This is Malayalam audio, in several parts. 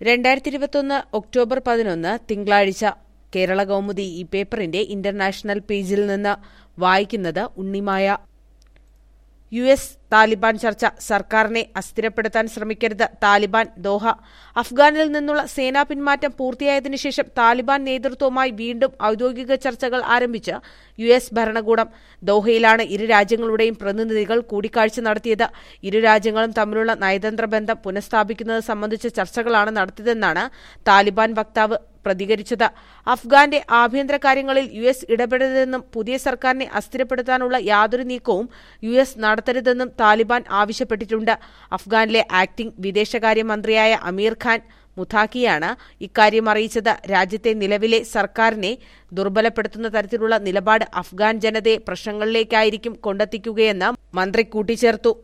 രണ്ടായിരത്തി ഇരുപത്തൊന്ന് ഒക്ടോബർ പതിനൊന്ന് തിങ്കളാഴ്ച കേരള കൗമുദി ഈ പേപ്പറിന്റെ ഇന്റർനാഷണൽ പേജിൽ നിന്ന് വായിക്കുന്നത് ഉണ്ണിമായ യു എസ് താലിബാൻ ചർച്ച സർക്കാരിനെ അസ്ഥിരപ്പെടുത്താൻ ശ്രമിക്കരുത് താലിബാൻ ദോഹ അഫ്ഗാനിൽ നിന്നുള്ള സേനാ പിന്മാറ്റം പൂർത്തിയായതിനു ശേഷം താലിബാൻ നേതൃത്വവുമായി വീണ്ടും ഔദ്യോഗിക ചർച്ചകൾ ആരംഭിച്ച് യു എസ് ഭരണകൂടം ദോഹയിലാണ് ഇരു രാജ്യങ്ങളുടെയും പ്രതിനിധികൾ കൂടിക്കാഴ്ച നടത്തിയത് ഇരു രാജ്യങ്ങളും തമ്മിലുള്ള നയതന്ത്ര ബന്ധം പുനഃസ്ഥാപിക്കുന്നത് സംബന്ധിച്ച ചർച്ചകളാണ് നടത്തിയതെന്നാണ് താലിബാൻ വക്താവ് പ്രതികരിച്ചത് അഫ്ഗാന്റെ ആഭ്യന്തര കാര്യങ്ങളിൽ യു എസ് ഇടപെടരുതെന്നും പുതിയ സർക്കാരിനെ അസ്ഥിരപ്പെടുത്താനുള്ള യാതൊരു നീക്കവും യു എസ് നടത്തരുതെന്നും താലിബാൻ ആവശ്യപ്പെട്ടിട്ടുണ്ട് അഫ്ഗാനിലെ ആക്ടിംഗ് വിദേശകാര്യമന്ത്രിയായ അമീർ ഖാൻ മുഥാക്കിയാണ് ഇക്കാര്യം അറിയിച്ചത് രാജ്യത്തെ നിലവിലെ സർക്കാരിനെ ദുർബലപ്പെടുത്തുന്ന തരത്തിലുള്ള നിലപാട് അഫ്ഗാൻ ജനതയെ പ്രശ്നങ്ങളിലേക്കായിരിക്കും കൊണ്ടെത്തിക്കുകയെന്ന് മന്ത്രി കൂട്ടിച്ചേർത്തു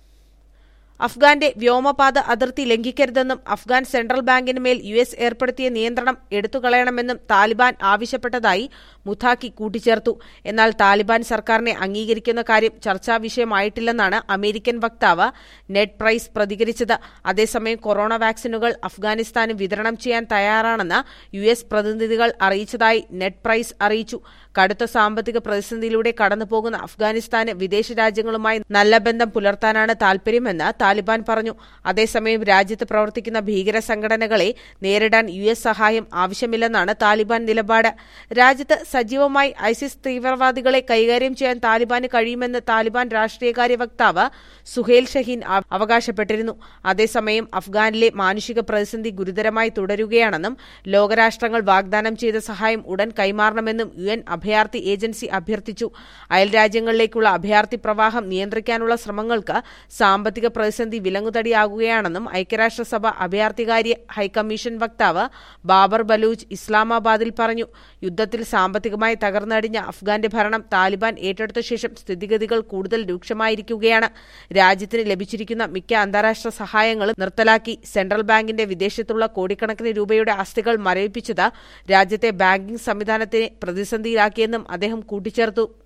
അഫ്ഗാന്റെ വ്യോമപാത അതിർത്തി ലംഘിക്കരുതെന്നും അഫ്ഗാൻ സെൻട്രൽ ബാങ്കിന് മേൽ യു എസ് ഏർപ്പെടുത്തിയ നിയന്ത്രണം എടുത്തുകളയണമെന്നും താലിബാൻ ആവശ്യപ്പെട്ടതായി മുഥാക്കി കൂട്ടിച്ചേർത്തു എന്നാൽ താലിബാൻ സർക്കാരിനെ അംഗീകരിക്കുന്ന കാര്യം ചർച്ചാ വിഷയമായിട്ടില്ലെന്നാണ് അമേരിക്കൻ വക്താവ് നെഡ് പ്രൈസ് പ്രതികരിച്ചത് അതേസമയം കൊറോണ വാക്സിനുകൾ അഫ്ഗാനിസ്ഥാന് വിതരണം ചെയ്യാൻ തയ്യാറാണെന്ന് യു എസ് പ്രതിനിധികൾ അറിയിച്ചതായി നെഡ് പ്രൈസ് അറിയിച്ചു കടുത്ത സാമ്പത്തിക പ്രതിസന്ധിയിലൂടെ കടന്നുപോകുന്ന അഫ്ഗാനിസ്ഥാന് വിദേശ രാജ്യങ്ങളുമായി നല്ല ബന്ധം പുലർത്താനാണ് താൽപര്യമെന്ന് താലിബാൻ പറഞ്ഞു അതേസമയം രാജ്യത്ത് പ്രവർത്തിക്കുന്ന ഭീകര സംഘടനകളെ നേരിടാൻ യു എസ് സഹായം ആവശ്യമില്ലെന്നാണ് താലിബാൻ നിലപാട് രാജ്യത്ത് സജീവമായി ഐസിസ് തീവ്രവാദികളെ കൈകാര്യം ചെയ്യാൻ താലിബാന് കഴിയുമെന്ന് താലിബാൻ രാഷ്ട്രീയകാര്യ വക്താവ് സുഹേൽ ഷഹീൻ അവകാശപ്പെട്ടിരുന്നു അതേസമയം അഫ്ഗാനിലെ മാനുഷിക പ്രതിസന്ധി ഗുരുതരമായി തുടരുകയാണെന്നും ലോകരാഷ്ട്രങ്ങൾ വാഗ്ദാനം ചെയ്ത സഹായം ഉടൻ കൈമാറണമെന്നും യു എൻ അഭയാർത്ഥി ഏജൻസി അഭ്യർത്ഥിച്ചു അയൽരാജ്യങ്ങളിലേക്കുള്ള അഭയാർത്ഥി പ്രവാഹം നിയന്ത്രിക്കാനുള്ള ശ്രമങ്ങൾക്ക് സാമ്പത്തിക പ്രതിസന്ധി വിലങ്ങുതടിയാകുകയാണെന്നും ഐക്യരാഷ്ട്രസഭ അഭയാർത്ഥികാര്യ ഹൈക്കമ്മീഷൻ വക്താവ് ബാബർ ബലൂച്ച് ഇസ്ലാമാബാദിൽ പറഞ്ഞു യുദ്ധത്തിൽ സാമ്പത്തികമായി തകർന്നടിഞ്ഞ അഫ്ഗാന്റെ ഭരണം താലിബാൻ ഏറ്റെടുത്ത ശേഷം സ്ഥിതിഗതികൾ കൂടുതൽ രൂക്ഷമായിരിക്കുകയാണ് രാജ്യത്തിന് ലഭിച്ചിരിക്കുന്ന മിക്ക അന്താരാഷ്ട്ര സഹായങ്ങളും നിർത്തലാക്കി സെൻട്രൽ ബാങ്കിന്റെ വിദേശത്തുള്ള കോടിക്കണക്കിന് രൂപയുടെ ആസ്തികൾ മരവിപ്പിച്ചത് രാജ്യത്തെ ബാങ്കിംഗ് സംവിധാനത്തിനെ പ്രതിസന്ധിയിലാക്കിയെന്നും അദ്ദേഹം കൂട്ടിച്ചേർത്തു